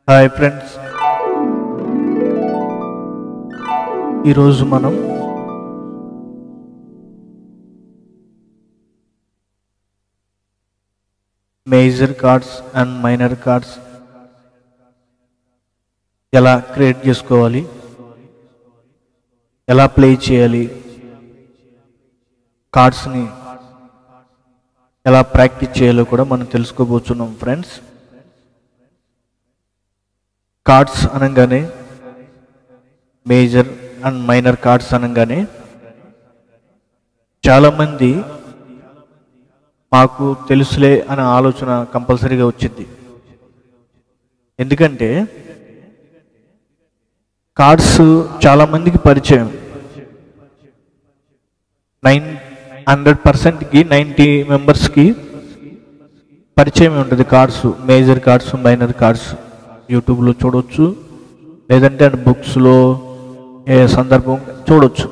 Hi friends ఈరోజు మనం major cards and minor cards ఎలా క్రియేట్ చేసుకోవాలి ఎలా ప్లే చేయాలి కార్డ్స్ని ఎలా ప్రాక్టీస్ చేయాలో కూడా మనం తెలుసుకోబోతున్నాం ఫ్రెండ్స్ కార్డ్స్ అనగానే మేజర్ అండ్ మైనర్ కార్డ్స్ అనగానే చాలామంది మాకు తెలుసులే అనే ఆలోచన కంపల్సరీగా వచ్చింది ఎందుకంటే కార్డ్స్ చాలామందికి పరిచయం నైన్ హండ్రెడ్ పర్సెంట్కి నైంటీ మెంబర్స్కి పరిచయం ఉంటుంది cards major cards minor cards యూట్యూబ్లో చూడొచ్చు లేదంటే బుక్స్లో ఏ సందర్భం చూడొచ్చు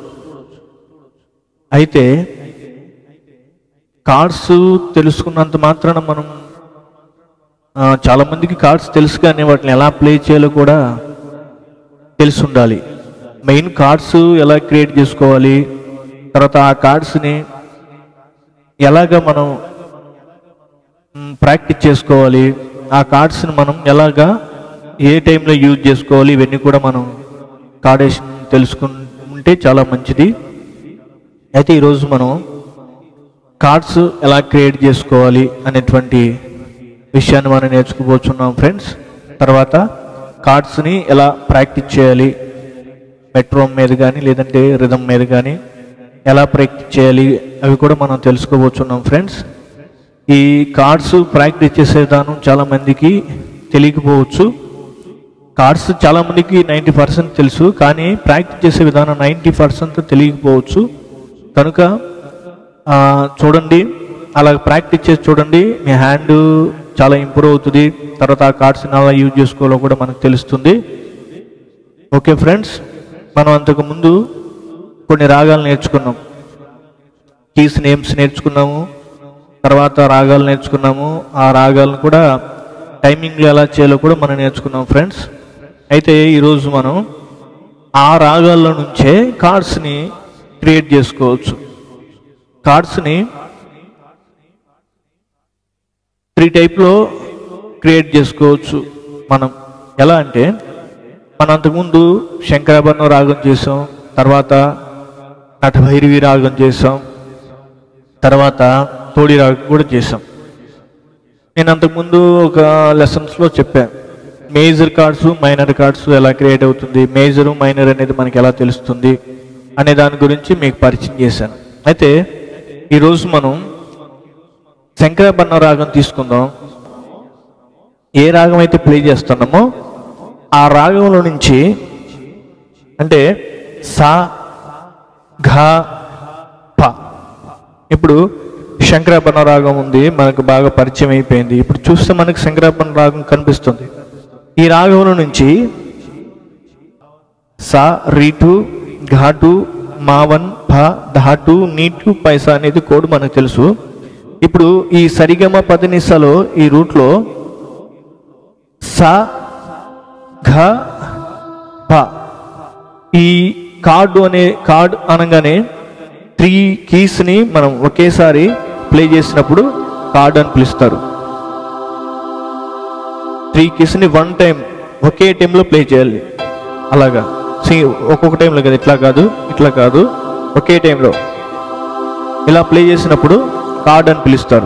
అయితే కార్డ్స్ తెలుసుకున్నంత మాత్రాన మనం ఆ, చాలామందికి కార్డ్స్ తెలుసు కానీ వాటిని ఎలా ప్లే చేయాలో కూడా తెలిసి ఉండాలి మెయిన్ కార్డ్స్ ఎలా క్రియేట్ చేసుకోవాలి తర్వాత ఆ కార్డ్స్ని ఎలాగ మనం ప్రాక్టీస్ చేసుకోవాలి ఆ కార్డ్స్ని మనం ఎలాగా ఏ టైంలో యూజ్ చేసుకోవాలి ఇవన్నీ కూడా మనం కార్డేషన్ తెలుసుకుంటే చాలా మంచిది అయితే ఈరోజు మనం కార్డ్స్ ఎలా క్రియేట్ చేసుకోవాలి అనేటువంటి విషయాన్ని మనం నేర్చుకోబోతున్నాం ఫ్రెండ్స్ తర్వాత కార్డ్స్ని ఎలా ప్రాక్టీస్ చేయాలి మెట్రోమ్ మీద కానీ లేదంటే రిధమ్ మీద కానీ ఎలా ప్రాక్టీస్ చేయాలి అవి కూడా మనం తెలుసుకోబోతున్నాం ఫ్రెండ్స్ ఈ కార్డ్స్ ప్రాక్టీస్ చేసే విధానం చాలా మందికి తెలియకపోవచ్చు కార్డ్స్ చాలా మందికి నైంటీ పర్సెంట్ తెలుసు కానీ ప్రాక్టీస్ చేసే విధానం నైంటీ పర్సెంట్ తెలియకపోవచ్చు కనుక ఆ, చూడండి అలా ప్రాక్టీస్ చేసి చూడండి మీ హ్యాండ్ చాలా ఇంప్రూవ్ అవుతుంది తర్వాత ఆ కార్డ్స్ని అలా యూజ్ చేసుకోవాలో కూడా మనకు తెలుస్తుంది ఓకే ఫ్రెండ్స్ మనం అంతకు ముందు కొన్ని రాగాలు నేర్చుకున్నాం కీస్ నేమ్స్ నేర్చుకున్నాము తర్వాత రాగాలు నేర్చుకున్నాము ఆ రాగాలను కూడా టైమింగ్లు ఎలా చేయాలో కూడా మనం నేర్చుకున్నాం ఫ్రెండ్స్ అయితే ఈరోజు మనం ఆ రాగాల్లో నుంచే కార్డ్స్ని క్రియేట్ చేసుకోవచ్చు కార్డ్స్ని త్రీ టైప్లో క్రియేట్ చేసుకోవచ్చు మనం ఎలా అంటే మనం అంతకుముందు శంకరాభరణం రాగం చేసాం తర్వాత నటభైరవి రాగం చేసాం తర్వాత తోడి రాగం కూడా చేసాం నేను అంతకుముందు ఒక లెసన్స్లో చెప్పాను మేజర్ కార్డ్స్ మైనర్ కార్డ్స్ ఎలా క్రియేట్ అవుతుంది మేజర్ మైనర్ అనేది మనకి ఎలా తెలుస్తుంది అనే దాని గురించి మీకు పరిచయం చేశాను అయితే ఈరోజు మనం శంకరాభరణ రాగం తీసుకుందాం ఏ రాగం అయితే ప్లే చేస్తున్నామో ఆ రాగంలో నుంచి అంటే సా ఘ ప ఇప్పుడు శంకరాభరణ రాగం ఉంది మనకు బాగా పరిచయం అయిపోయింది ఇప్పుడు చూస్తే మనకు శంకరాభరణ రాగం కనిపిస్తుంది ఈ రాగంలో నుంచి సా రీటు ఘాటు మావన్ భ ధాటు నీటు పైసా అనేది కోడ్ మనకు తెలుసు ఇప్పుడు ఈ సరిగమ పదనిసలో ఈ రూట్లో స ఘ ప ఈ కార్డు అనే కార్డ్ అనగానే త్రీ కీస్ని మనం ఒకేసారి ప్లే చేసినప్పుడు కార్డ్ అని పిలుస్తారు త్రీ కీస్ని వన్ టైం ఒకే టైంలో ప్లే చేయాలి అలాగా సి ఒక్కొక్క టైంలో కదా ఇట్లా కాదు ఇట్లా కాదు ఒకే టైంలో ఇలా ప్లే చేసినప్పుడు కార్డ్ అని పిలుస్తారు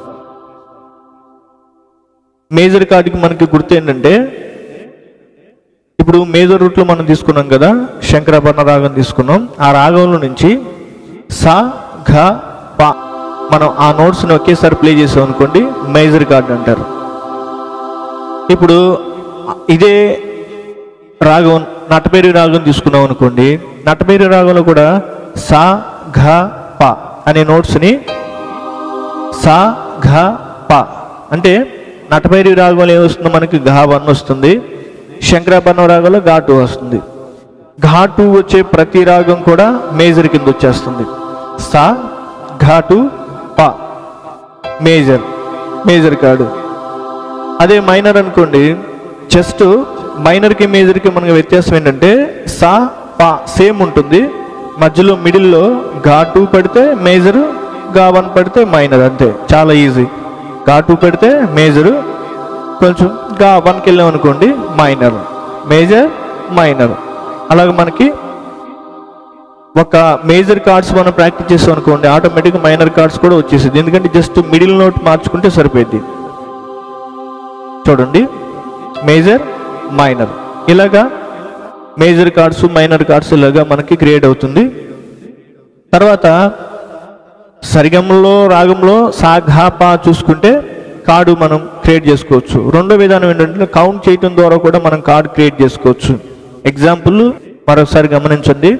మేజర్ కార్డుకి మనకి గుర్తు ఏంటంటే ఇప్పుడు మేజర్ రూట్లో మనం తీసుకున్నాం కదా శంకరాభరణ రాగం తీసుకున్నాం ఆ రాగంలో నుంచి సా ఘ ప మనం ఆ నోట్స్ని ఒకేసారి ప్లే చేసాం అనుకోండి మేజర్ కార్డ్ అంటారు ఇప్పుడు ఇదే రాగం నటపేరి రాగం తీసుకున్నాం అనుకోండి నటపేరి రాగంలో కూడా సా ఘ ప అనే నోట్స్ని సా ఘ ప అంటే నటపైరి రాగంలో ఏమొస్తుందో మనకి ఘా వన్ వస్తుంది శంకరాభరణ రాగంలో ఘాటు వస్తుంది ఘాటు వచ్చే ప్రతి రాగం కూడా మేజర్ కింద వచ్చేస్తుంది సా ఘాటు ప మేజర్ మేజర్ కార్డు అదే మైనర్ అనుకోండి జస్ట్ మైనర్కి మేజర్కి మనకి వ్యత్యాసం ఏంటంటే సా పా సేమ్ ఉంటుంది మధ్యలో మిడిల్లో గా టూ పెడితే మేజర్ గా వన్ పెడితే మైనర్ అంతే చాలా ఈజీ గా టూ పెడితే మేజరు కొంచెం గా వన్కి వెళ్ళాం అనుకోండి మైనర్ మేజర్ మైనర్ అలాగే మనకి ఒక మేజర్ కార్డ్స్ మనం ప్రాక్టీస్ చేస్తాం అనుకోండి ఆటోమేటిక్గా మైనర్ కార్డ్స్ కూడా వచ్చేసింది ఎందుకంటే జస్ట్ మిడిల్ నోట్ మార్చుకుంటే సరిపోద్ది చూడండి మేజర్ మైనర్ ఇలాగా మేజర్ కార్డ్స్ మైనర్ కార్డ్స్ ఇలాగా మనకి క్రియేట్ అవుతుంది తర్వాత సరిగంలో రాగంలో సాఘాపా చూసుకుంటే కార్డు మనం క్రియేట్ చేసుకోవచ్చు రెండో విధానం ఏంటంటే కౌంట్ చేయటం ద్వారా కూడా మనం కార్డు క్రియేట్ చేసుకోవచ్చు ఎగ్జాంపుల్ మరొకసారి గమనించండి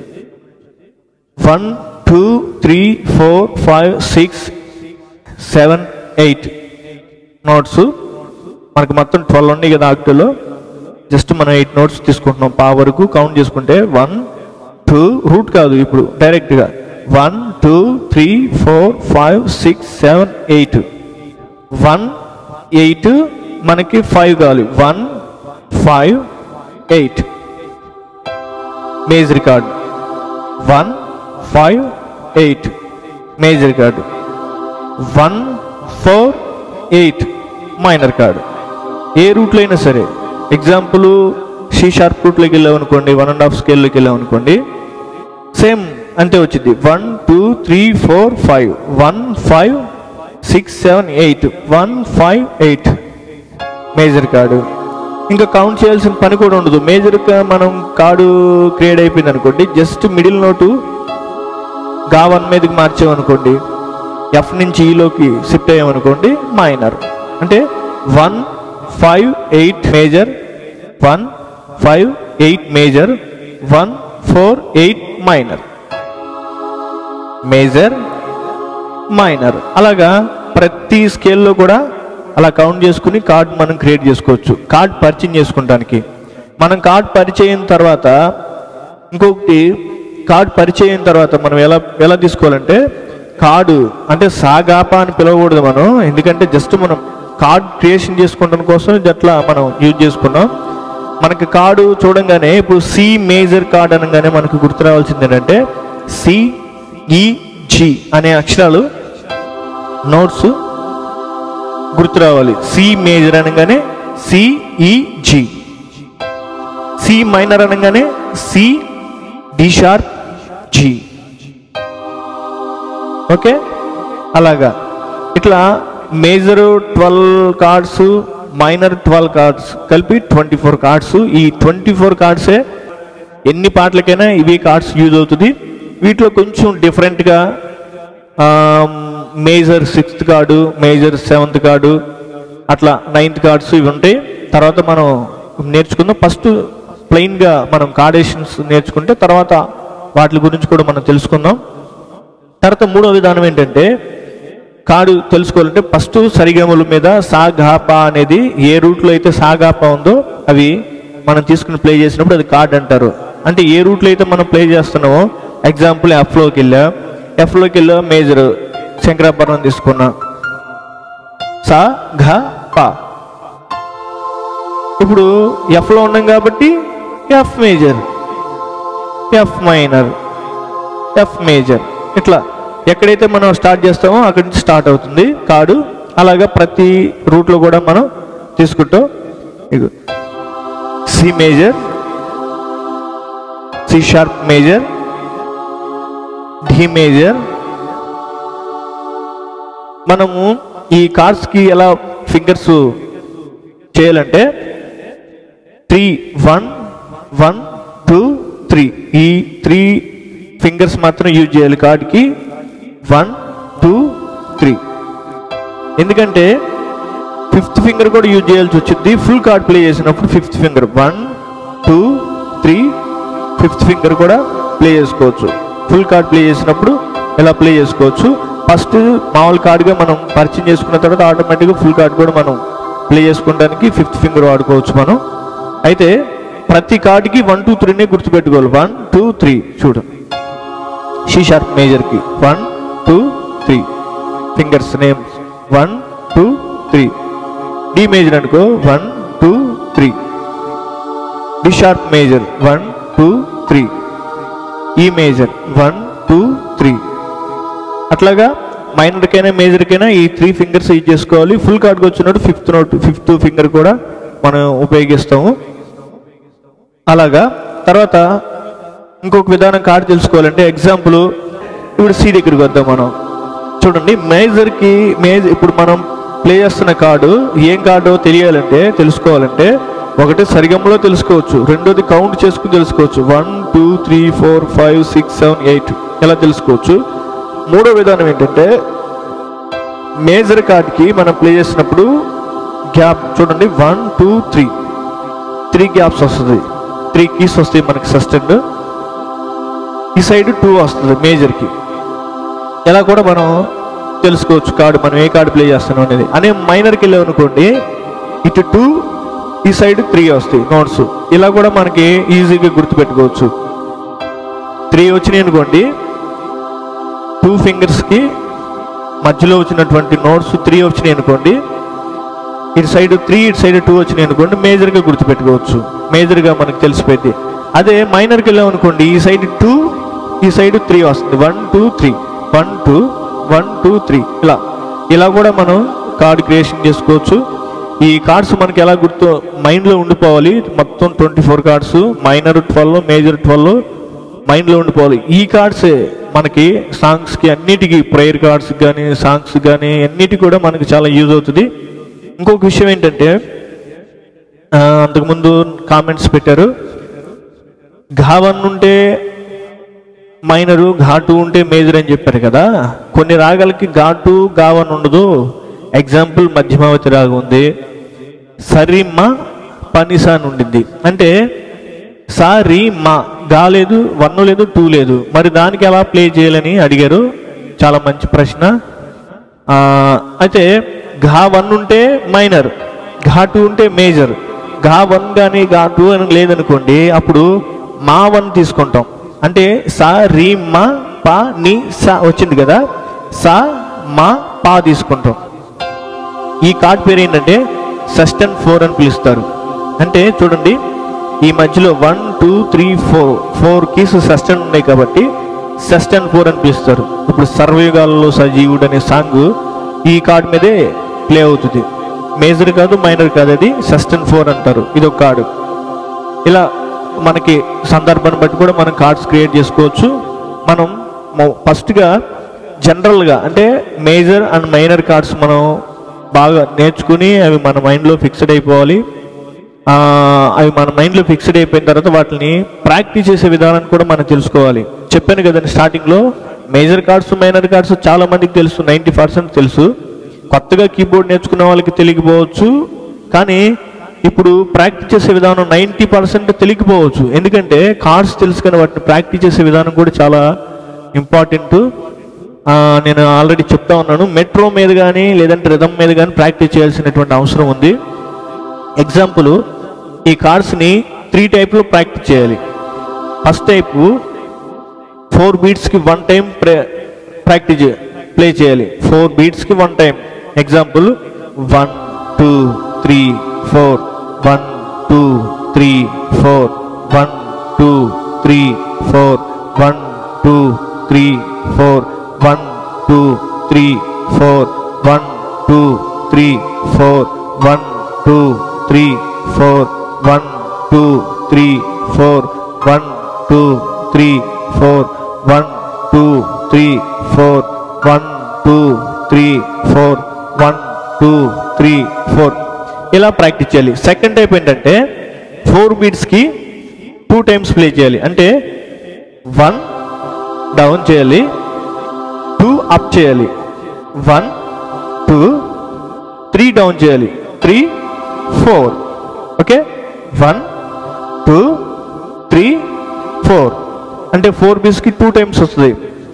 one two three four five six seven eight notes మనకి మొత్తం ట్వెల్వ్ ఉన్నాయి కదా ఆక్టులో జస్ట్ మనం ఎయిట్ నోట్స్ తీసుకుంటున్నాం పా వరకు కౌంట్ చేసుకుంటే వన్ టూ రూట్ కాదు ఇప్పుడు డైరెక్ట్గా one two three four five six seven eight one eight మనకి ఫైవ్ కావాలి one five eight major card one five eight major card one four eight minor card ఏ రూట్లో అయినా సరే ఎగ్జాంపుల్ సి షార్ప్ రూట్లోకి వెళ్ళాం అనుకోండి వన్ అండ్ హాఫ్ స్కేల్లోకి వెళ్ళాం అనుకోండి సేమ్ అంతే వచ్చింది one two three four five one five six seven eight one five eight major card ఇంకా కౌంట్ చేయాల్సిన పని కూడా ఉండదు మేజర్ మనం కార్డు క్రియేట్ అయిపోయింది అనుకోండి జస్ట్ మిడిల్ నోటు గా వన్ మీదకి మార్చామనుకోండి ఎఫ్ నుంచి ఈలోకి షిఫ్ట్ అయ్యామనుకోండి మైనర్ అంటే one five eight major one five eight major one four eight minor major minor అలాగా ప్రతి స్కేల్లో కూడా అలా కౌంట్ చేసుకుని కార్డ్ మనం క్రియేట్ చేసుకోవచ్చు కార్డ్ పరిచయం చేసుకుంటానికి మనం కార్డ్ పరిచయం తర్వాత ఇంకొకటి కార్డ్ పరిచయం తర్వాత మనం ఎలా ఎలా తీసుకోవాలంటే కార్డు అంటే సాగాపా అని పిలవకూడదు మనం ఎందుకంటే జస్ట్ మనం కార్డ్ క్రియేషన్ చేసుకోవడం కోసం ఇది అట్లా మనం యూజ్ చేసుకున్నాం మనకి కార్డు చూడంగానే ఇప్పుడు సి మేజర్ కార్డ్ అనగానే మనకు గుర్తు రావాల్సింది ఏంటంటే సి ఈ జి అనే అక్షరాలు నోట్స్ గుర్తు రావాలి సి మేజర్ అనగానే సిఈజి సి మైనర్ అనగానే C D sharp G okay అలాగా ఇట్లా major twelve cards minor twelve cards కలిపి ట్వంటీ ఫోర్ కార్డ్స్ ఈ ట్వంటీ ఫోర్ కార్డ్సే ఎన్ని పాటలకైనా ఇవి కార్డ్స్ యూజ్ అవుతుంది వీటిలో కొంచెం డిఫరెంట్గా major sixth card major seventh card అట్లా నైన్త్ కార్డ్స్ ఇవి ఉంటాయి తర్వాత మనం నేర్చుకుందాం ఫస్ట్ ప్లెయిన్గా మనం కార్డేషన్స్ నేర్చుకుంటే తర్వాత వాటి గురించి కూడా మనం తెలుసుకుందాం తర్వాత మూడో విధానం ఏంటంటే కాడు తెలుసుకోవాలంటే ఫస్ట్ సరిగమల మీద సాగాపా అనేది ఏ రూట్లో అయితే సాగాపా ఉందో అవి మనం తీసుకుని ప్లే చేసినప్పుడు అది కార్డ్ అంటారు అంటే ఏ రూట్లో అయితే మనం ప్లే చేస్తున్నామో ఎగ్జాంపుల్ ఎఫ్లోకి వెళ్ళా ఎఫ్లోకి వెళ్ళా మేజర్ శంకరాభరణం తీసుకున్నా సా ఘ పా ఇప్పుడు ఎఫ్లో ఉన్నాం కాబట్టి F major F minor F major ఇట్లా ఎక్కడైతే మనం స్టార్ట్ చేస్తామో అక్కడి నుంచి స్టార్ట్ అవుతుంది కార్డు అలాగా ప్రతి రూట్లో కూడా మనం తీసుకుంటాం ఇగో C major C sharp major D major మనము ఈ కార్డ్స్కి ఎలా ఫింగర్స్ చేయాలంటే three one one two three ఈ త్రీ ఫింగర్స్ మాత్రం యూజ్ చేయాలి కార్డ్కి వన్ టూ త్రీ ఎందుకంటే ఫిఫ్త్ ఫింగర్ కూడా యూజ్ చేయాల్సి వచ్చింది ఫుల్ కార్డ్ ప్లే చేసినప్పుడు fifth finger one two three fifth finger కూడా ప్లే చేసుకోవచ్చు ఫుల్ కార్డ్ ప్లే చేసినప్పుడు ఇలా ప్లే చేసుకోవచ్చు ఫస్ట్ మామూలు కార్డ్గా మనం పరిచయం చేసుకున్న తర్వాత ఆటోమేటిక్గా ఫుల్ కార్డ్ కూడా మనం ప్లే చేసుకోవడానికి ఫిఫ్త్ ఫింగర్ వాడుకోవచ్చు మనం అయితే ప్రతి కార్డుకి వన్ టూ త్రీనే గుర్తుపెట్టుకోవాలి వన్ టూ త్రీ చూడు షీ షార్ప్ మేజర్కి one two three fingers names one two three D major అనుకో one two three D sharp major one two three E major one two three అట్లాగా మైనర్కైనా మేజర్కైనా ఈ three fingers use చేసుకోవాలి full కార్డ్కి వచ్చినట్టు ఫిఫ్త్ నోట్ ఫిఫ్త్ ఫింగర్ కూడా మనం ఉపయోగిస్తాము అలాగా తర్వాత ఇంకొక విధానం కార్డు తెలుసుకోవాలంటే ఎగ్జాంపుల్ ఇప్పుడు సి దగ్గరికి వద్దాం మనం చూడండి మేజర్కి మేజర్ ఇప్పుడు మనం ప్లే చేస్తున్న కార్డు ఏం కార్డో తెలియాలంటే తెలుసుకోవాలంటే ఒకటి సరిగమలో తెలుసుకోవచ్చు రెండోది కౌంట్ చేసుకుని తెలుసుకోవచ్చు one two three four five six seven eight ఇలా తెలుసుకోవచ్చు మూడో విధానం ఏంటంటే మేజర్ కార్డ్కి మనం ప్లే చేసినప్పుడు గ్యాప్ చూడండి one two three three gaps వస్తుంది త్రీ కీస్ వస్తాయి మనకి సస్టెండ్ ఈ సైడ్ టూ వస్తుంది మేజర్కి ఇలా కూడా మనం తెలుసుకోవచ్చు కార్డు మనం ఏ కార్డు ప్లే చేస్తున్నాం అనేది అనే మైనర్కి వెళ్ళాం అనుకోండి ఇటు టూ ఈ సైడ్ త్రీ వస్తాయి నోట్స్ ఇలా కూడా మనకి ఈజీగా గుర్తుపెట్టుకోవచ్చు త్రీ వచ్చినాయి అనుకోండి టూ ఫింగర్స్కి మధ్యలో వచ్చినటువంటి నోట్స్ త్రీ వచ్చినాయి అనుకోండి ఇటు సైడ్ త్రీ ఇటు సైడ్ టూ వచ్చినాయి అనుకోండి మేజర్గా గుర్తుపెట్టుకోవచ్చు మేజర్గా మనకు తెలిసిపోయింది అదే మైనర్కి వెళ్ళాం అనుకోండి ఈ సైడ్ టూ ఈ సైడ్ త్రీ వస్తుంది one two three one two one two three ఇలా ఇలా కూడా మనం కార్డ్ క్రియేషన్ చేసుకోవచ్చు ఈ కార్డ్స్ మనకి ఎలా గుర్తు మైండ్లో ఉండిపోవాలి మొత్తం twenty four cards minor twelve major twelve మైండ్లో ఉండిపోవాలి ఈ కార్డ్సే మనకి సాంగ్స్కి అన్నిటికీ ప్రేయర్ కార్డ్స్ కానీ సాంగ్స్ కానీ అన్నిటి కూడా మనకి చాలా యూజ్ అవుతుంది ఇంకొక విషయం ఏంటంటే ఆ, అంతకుముందు కామెంట్స్ పెట్టారు ఘావన్ ఉంటే మైనరు ఘాటు ఉంటే మేజర్ అని చెప్పారు కదా కొన్ని రాగాలకి ఘాటు గావన్ ఉండదు ఎగ్జాంపుల్ మధ్యమావతి రాగం ఉంది సరిమ్మ పనిసా అని ఉండింది అంటే సా రీ మా గా లేదు వన్ లేదు టూ లేదు మరి దానికి ఎలా ప్లే చేయాలని అడిగారు చాలా మంచి ప్రశ్న ఆ, అయితే ఘా వన్ ఉంటే మైనర్ ఘా టూ ఉంటే మేజర్ ఘా వన్ కానీ ఘా టూ అని లేదనుకోండి అప్పుడు మా వన్ తీసుకుంటాం అంటే సా రీ మా పా ని సా వచ్చింది కదా సా మా పా తీసుకుంటాం ఈ కార్డ్ పేరు ఏంటంటే సస్టెన్ ఫోర్ అని పిలుస్తారు అంటే చూడండి ఈ మధ్యలో one two three four four keys sustain ఉన్నాయి కాబట్టి సస్టెన్ ఫోర్ అని పిలుస్తారు ఇప్పుడు సర్వయుగాలలో సజీవుడు అనే సాంగ్ ఈ కార్డ్ మీదే ప్లే అవుతుంది మేజర్ కాదు మైనర్ కాదు అది సస్టెన్ ఫోర్ అంటారు ఇది ఒక కార్డు ఇలా మనకి సందర్భాన్ని బట్టి కూడా మనం కార్డ్స్ క్రియేట్ చేసుకోవచ్చు మనం మొ- ఫస్ట్గా జనరల్గా అంటే మేజర్ అండ్ మైనర్ కార్డ్స్ మనం బాగా నేర్చుకుని అవి మన మైండ్లో ఫిక్స్డ్ అయిపోవాలి ఆ, అవి మన మైండ్లో ఫిక్స్డ్ అయిపోయిన తర్వాత వాటిని ప్రాక్టీస్ చేసే విధానాన్ని కూడా మనం తెలుసుకోవాలి చెప్పాను కదండి స్టార్టింగ్లో మేజర్ కార్డ్స్ మైనర్ కార్డ్స్ చాలా మందికి తెలుసు నైంటీ పర్సెంట్ తెలుసు కొత్తగా కీబోర్డ్ నేర్చుకున్న వాళ్ళకి తెలియకపోవచ్చు కానీ ఇప్పుడు ప్రాక్టీస్ చేసే విధానం నైంటీ పర్సెంట్ తెలియకపోవచ్చు ఎందుకంటే కార్డ్స్ తెలుసు కానీ వాటిని ప్రాక్టీస్ చేసే విధానం కూడా చాలా ఇంపార్టెంట్ నేను ఆల్రెడీ చెప్తా ఉన్నాను మెట్రో మీద కానీ లేదంటే రిధమ్ మీద కానీ ప్రాక్టీస్ చేయాల్సినటువంటి అవసరం ఉంది ఎగ్జాంపుల్ ఈ కార్డ్స్ని త్రీ టైప్లో ప్రాక్టీస్ చేయాలి ఫస్ట్ టైపు ఫోర్ బీట్స్కి వన్ టైం ప్రే ప్రాక్టీస్ ప్లే చేయాలి ఫోర్ బీట్స్కి one time example one two three four one two three four one two three four one two three four one two three four one two three four one two three four one two three four one two three four one two three four one two three four one two three four ఇలా practice చేయాలి second type ఏంటంటే four బీట్స్కి two times play చేయాలి అంటే one down చేయాలి two up చేయాలి one two three down చేయాలి three four okay one two three four అంటే ఫోర్ బీట్స్కి టూ టైమ్స్ వస్తుంది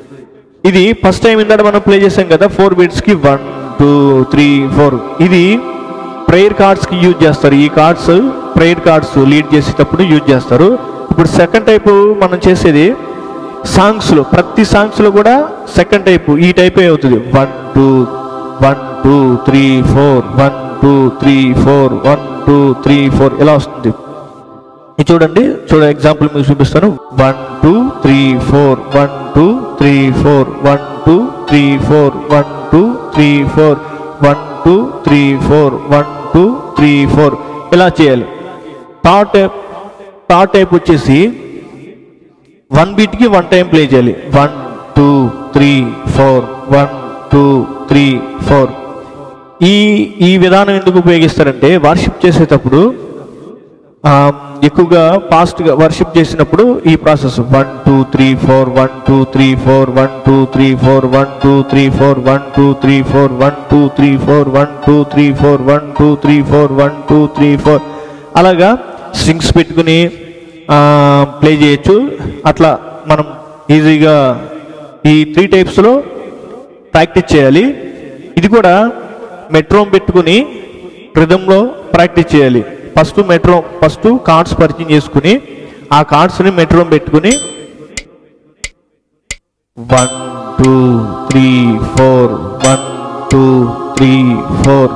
ఇది ఫస్ట్ టైం ఇందాక మనం ప్లే చేసాం కదా ఫోర్ బీట్స్కి వన్ టూ త్రీ ఫోర్ ఇది ప్రేయర్ కార్డ్స్కి యూజ్ చేస్తారు ఈ కార్డ్స్ ప్రేయర్ కార్డ్స్ లీడ్ చేసేటప్పుడు యూజ్ చేస్తారు ఇప్పుడు సెకండ్ టైపు మనం చేసేది సాంగ్స్లో ప్రతి సాంగ్స్లో కూడా సెకండ్ టైపు ఈ టైపే అవుతుంది one two one two three four one two three four one two three four ఇలా వస్తుంది ఇది చూడండి చూడ ఎగ్జాంపుల్ మీకు చూపిస్తాను one two three four one two three four one two three four one two three four one two three four one two three four ఇలా చేయాలి third type third type వచ్చేసి వన్ బీట్కి వన్ టైం ప్లే చేయాలి one two three four one two three four ఈ ఈ విధానం ఎందుకు ఉపయోగిస్తారంటే worship చేసేటప్పుడు ఆ, ఎక్కువగా ఫాస్ట్గా వర్షిప్ చేసినప్పుడు ఈ process one two three four one two three four one two three four one two three four one two three four one two three four one two three four one two three four one two three four అలాగా strings పెట్టుకుని play చేయొచ్చు అట్లా మనం ఈజీగా ఈ three టైప్స్లో practice చేయాలి ఇది కూడా మెట్రోమ్ పెట్టుకుని రిధంలో ప్రాక్టీస్ చేయాలి ఫస్ట్ మెట్రో ఫస్ట్ కార్డ్స్ పరిచయం చేసుకుని ఆ కార్డ్స్ని మెట్రోమ్ పెట్టుకుని one two three four one two three four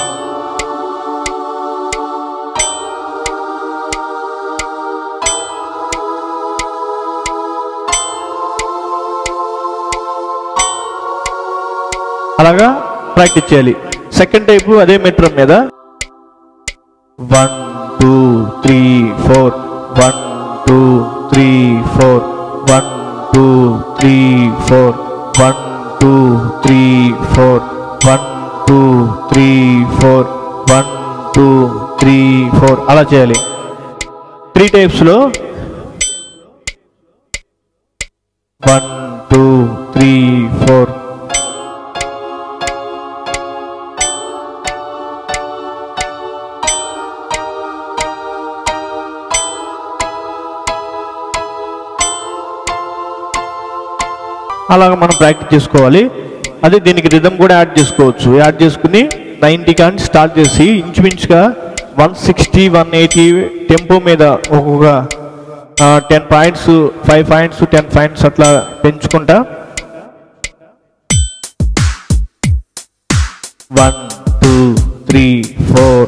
అలాగా ప్రాక్టీస్ చేయాలి సెకండ్ టైపు అదే మెట్రో మీద one two three four one two three four one two three four one two three four one two three four one two three four అలా చేయాలి three టైప్స్లో one two three four అలాగ మనం practice చేసుకోవాలి అదే దీనికి rhythm కూడా add చేసుకోవచ్చు యాడ్ చేసుకుని నైంటీ కానీ స్టార్ట్ చేసి ఇంచుమించుగా one sixty one eighty tempo మీద ఒక్కొక్క ten points five points ten points అట్లా పెంచుకుంటా one two three four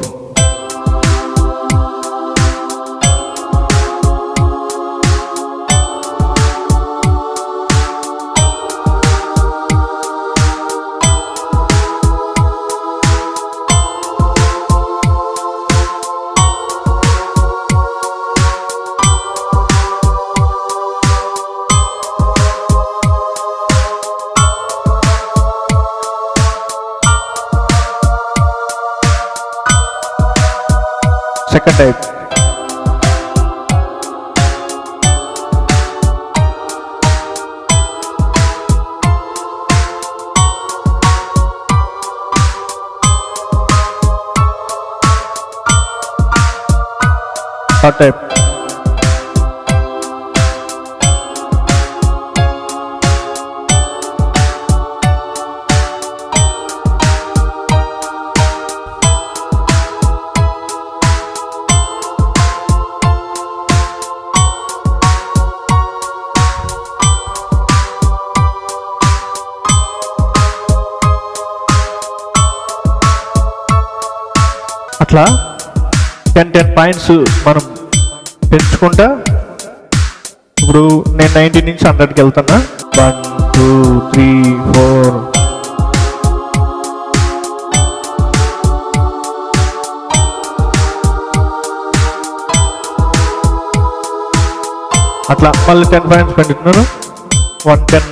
second type third type అట్లా టెన్ టెన్ పాయింట్స్ మనం పెంచుకుంటా ఇప్పుడు నేను నైన్టీ నుంచి హండ్రెడ్కి వెళ్తున్నా వన్ టూ త్రీ ఫోర్ అట్లా మళ్ళీ టెన్ పాయింట్స్ పెట్టుకున్నాను one ten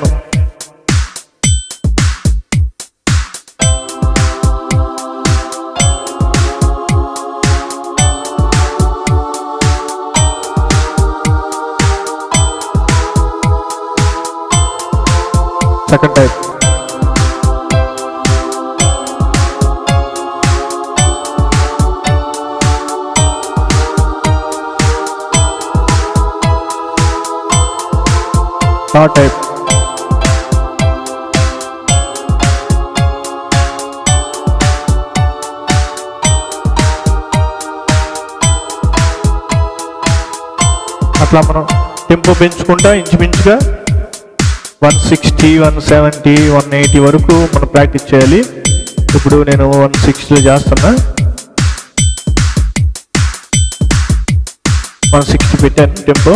second type third type అట్లా మనం టెంపో పెంచుకుంటా ఇంచుమించుగా one sixty one seventy one eighty వరకు మనం ప్రాక్టీస్ చేయాలి ఇప్పుడు నేను వన్ సిక్స్టీలో చేస్తున్నా వన్ సిక్స్టీ పెట్టాను tempo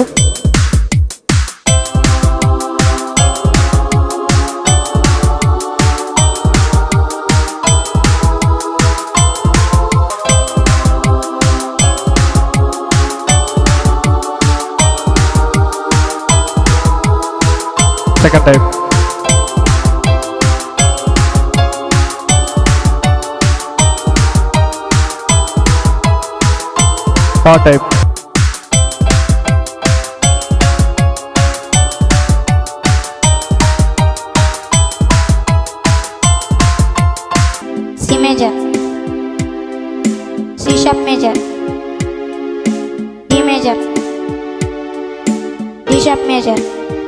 second time third time C major, C sharp major, D major, D sharp major,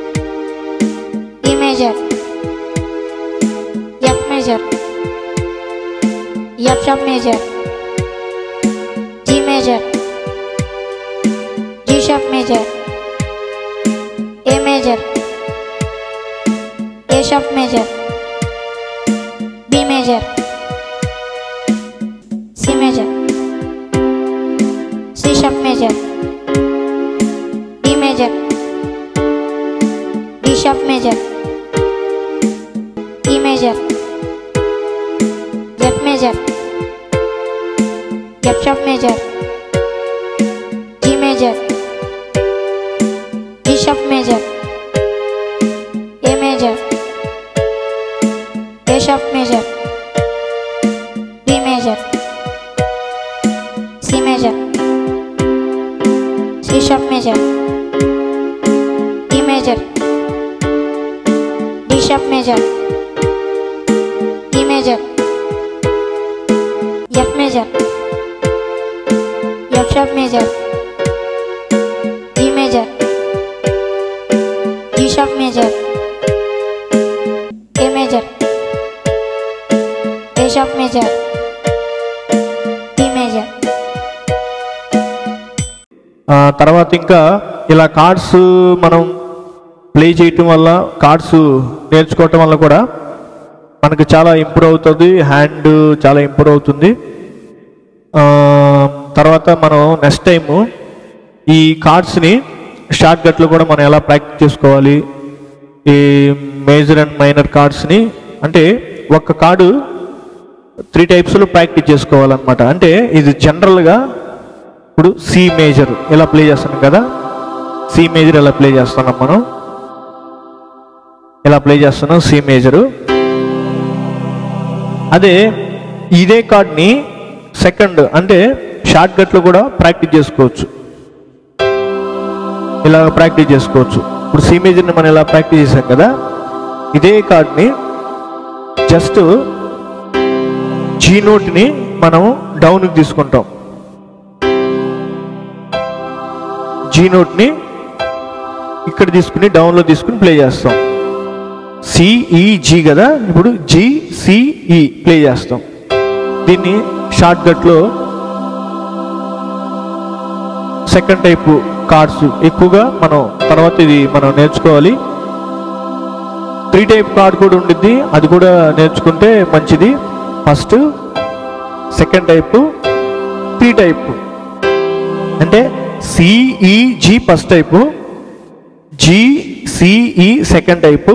E major, F major, F sharp major, G major, G sharp major, A major, A sharp major, B major. C major, C sharp major, D major, D sharp major, E major, F major, F sharp major, G major, D sharp major, A major, A sharp major, B major. C major, C sharp major, E major, D sharp major, E major, F major, F sharp major, D major, D sharp major, A major, A sharp major, D major. ఆ, తర్వాత ఇంకా ఇలా cards మనం play చేయటం వల్ల cards నేర్చుకోవటం వల్ల కూడా మనకు చాలా ఇంప్రూవ్ అవుతుంది హ్యాండ్ చాలా ఇంప్రూవ్ అవుతుంది ఆ, తర్వాత మనం నెక్స్ట్ టైము ఈ కార్డ్స్ని షార్ట్ కట్లు కూడా మనం ఎలా ప్రాక్టీస్ చేసుకోవాలి ఈ మేజర్ అండ్ మైనర్ కార్డ్స్ని అంటే ఒక్క కార్డు త్రీ టైప్స్లో ప్రాక్టీస్ చేసుకోవాలన్నమాట అంటే ఇది జనరల్గా ఇప్పుడు సి మేజర్ ఇలా ప్లే చేస్తున్నాం కదా సి మేజర్ ఇలా ప్లే చేస్తున్నాం మనం ఇలా ప్లే చేస్తున్నాం సి మేజరు అదే ఇదే కార్డ్ని సెకండ్ అంటే షార్ట్ కట్లో కూడా ప్రాక్టీస్ చేసుకోవచ్చు ఇలా ప్రాక్టీస్ చేసుకోవచ్చు ఇప్పుడు సి మేజర్ని మనం ఇలా ప్రాక్టీస్ చేసాం కదా ఇదే కార్డ్ని జస్ట్ జీ నోట్ని మనం డౌన్కి తీసుకుంటాం జీ నోట్ని ఇక్కడ తీసుకుని డౌన్లో తీసుకుని ప్లే చేస్తాం సిఈజీ కదా ఇప్పుడు జి సిఈ ప్లే చేస్తాం దీన్ని షార్ట్ కట్లో సెకండ్ టైపు కార్డ్స్ ఎక్కువగా మనం తర్వాత ఇది మనం నేర్చుకోవాలి త్రీ టైప్ కార్డ్ కూడా ఉండిద్ది అది కూడా నేర్చుకుంటే మంచిది first second type three type అంటే C E G first type G C E second type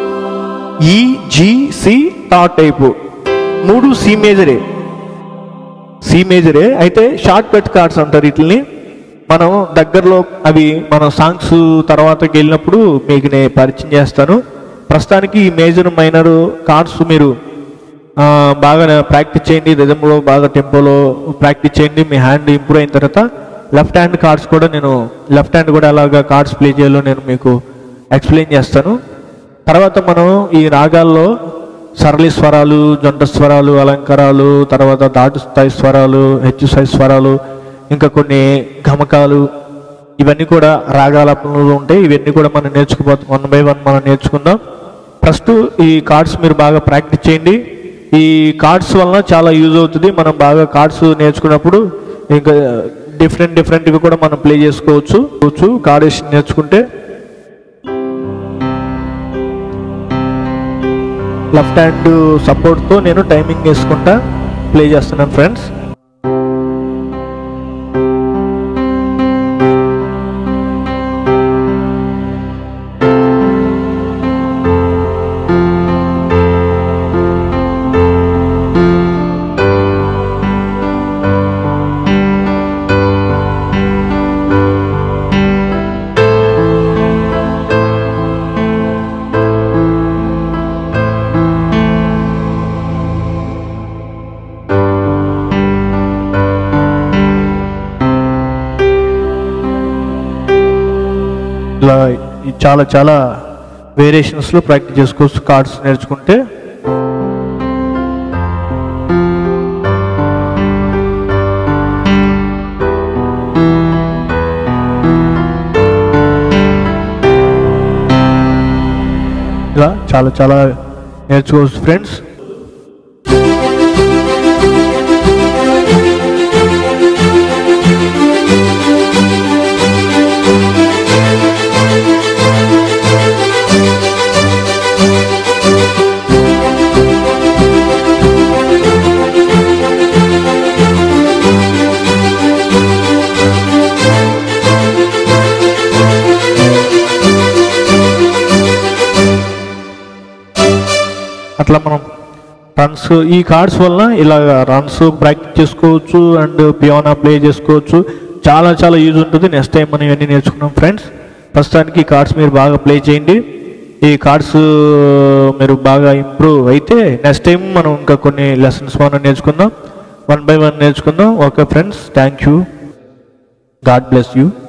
E G C third type మూడు సి మేజరే సి మేజరే అయితే షార్ట్ కట్ కార్డ్స్ అంటారు వీటిని మనం దగ్గరలో అవి మన సాంగ్స్ తర్వాతకి వెళ్ళినప్పుడు మీకు నేను పరిచయం చేస్తాను ప్రస్తుతానికి ఈ మేజర్ మైనర్ కార్డ్స్ మీరు ఆ, బాగా ప్రాక్టీస్ చేయండి రిధంలో బాగా టెంపోలో ప్రాక్టీస్ చేయండి మీ హ్యాండ్ ఇంప్రూవ్ అయిన తర్వాత లెఫ్ట్ హ్యాండ్ కార్డ్స్ కూడా నేను లెఫ్ట్ హ్యాండ్ కూడా ఎలాగా కార్డ్స్ ప్లే చేయాలో నేను మీకు ఎక్స్ప్లెయిన్ చేస్తాను తర్వాత మనం ఈ రాగాల్లో సరళి స్వరాలు జంట స్వరాలు అలంకారాలు తర్వాత దాటు స్థాయి స్వరాలు హెచ్చు స్థాయి స్వరాలు ఇంకా కొన్ని గమకాలు ఇవన్నీ కూడా రాగాలపనలు ఉంటాయి ఇవన్నీ కూడా మనం నేర్చుకుపోతాం వన్ బై వన్ మనం నేర్చుకుందాం ఫస్ట్ ఈ కార్డ్స్ మీరు బాగా ప్రాక్టీస్ చేయండి ఈ కార్డ్స్ వలన చాలా యూజ్ అవుతుంది మనం బాగా కార్డ్స్ నేర్చుకున్నప్పుడు ఇంకా డిఫరెంట్ డిఫరెంట్గా కూడా మనం ప్లే చేసుకోవచ్చు కార్డేషన్ నేర్చుకుంటే లెఫ్ట్ హ్యాండ్ సపోర్ట్తో నేను టైమింగ్ వేసుకుంటా ప్లే చేస్తున్నాను ఫ్రెండ్స్ ఇలా ఈ చాలా చాలా వేరియేషన్స్లో ప్రాక్టీస్ చేసుకోవచ్చు కార్డ్స్ నేర్చుకుంటే ఇలా చాలా చాలా నేర్చుకోవచ్చు ఫ్రెండ్స్ అట్లా మనం రన్స్ ఈ కార్డ్స్ వల్ల ఇలా రన్స్ ప్రాక్టీస్ చేసుకోవచ్చు అండ్ పియోనా ప్లే చేసుకోవచ్చు చాలా చాలా యూజ్ ఉంటుంది నెక్స్ట్ టైం మనం ఇవన్నీ నేర్చుకున్నాం ఫ్రెండ్స్ ప్రస్తుతానికి ఈ కార్డ్స్ మీరు బాగా ప్లే చేయండి ఈ కార్డ్స్ మీరు బాగా ఇంప్రూవ్ అయితే నెక్స్ట్ టైం మనం ఇంకా కొన్ని లెసన్స్ మనం నేర్చుకుందాం వన్ బై వన్ నేర్చుకుందాం okay friends thank you God bless you